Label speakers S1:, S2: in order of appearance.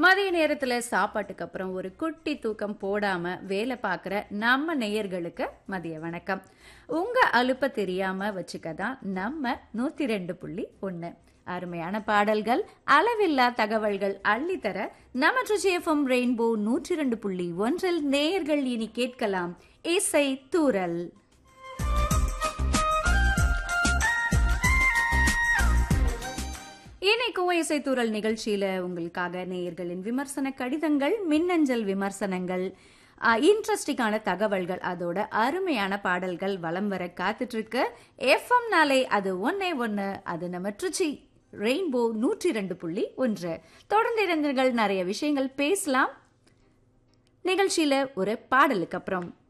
S1: மதிய நேரத்துல சாப்பாட்டுக்கு அப்புறம் ஒரு குட்டி தூக்கம் போடாம வேலை பார்க்குற நம்ம நேயர்களுக்கு மதிய வணக்கம் உங்க அலுப்ப தெரியாம வச்சுக்கதான் நம்ம நூத்தி ரெண்டு புள்ளி ஒண்ணு அருமையான பாடல்கள் அளவில்லா தகவல்கள் அள்ளித்தர நம்ம ட்ரிஜிஎஃப்எம் ரெயின்போ நூற்றி ரெண்டு புள்ளி ஒன்றில் நேயர்கள் இனி கேட்கலாம் இசை தூரல் இன்னைக்கும் இசைத்தூரல் நிகழ்ச்சியில உங்களுக்காக நேயர்களின் விமர்சன கடிதங்கள் மின்னஞ்சல் விமர்சனங்கள் இன்ட்ரெஸ்டிங்கான தகவல்கள் அதோட அருமையான பாடல்கள் வலம் வர காத்துட்டு இருக்கு எஃப்எம் நாளை அது ஒன்னே ஒன்னு அது நம்ம ட்ரிச்சி ரெயின்போ நூற்றி ரெண்டு புள்ளி ஒன்று தொடர்ந்து இருந்தீர்கள் நிறைய விஷயங்கள் பேசலாம் நிகழ்ச்சியில ஒரு பாடலுக்கு அப்புறம்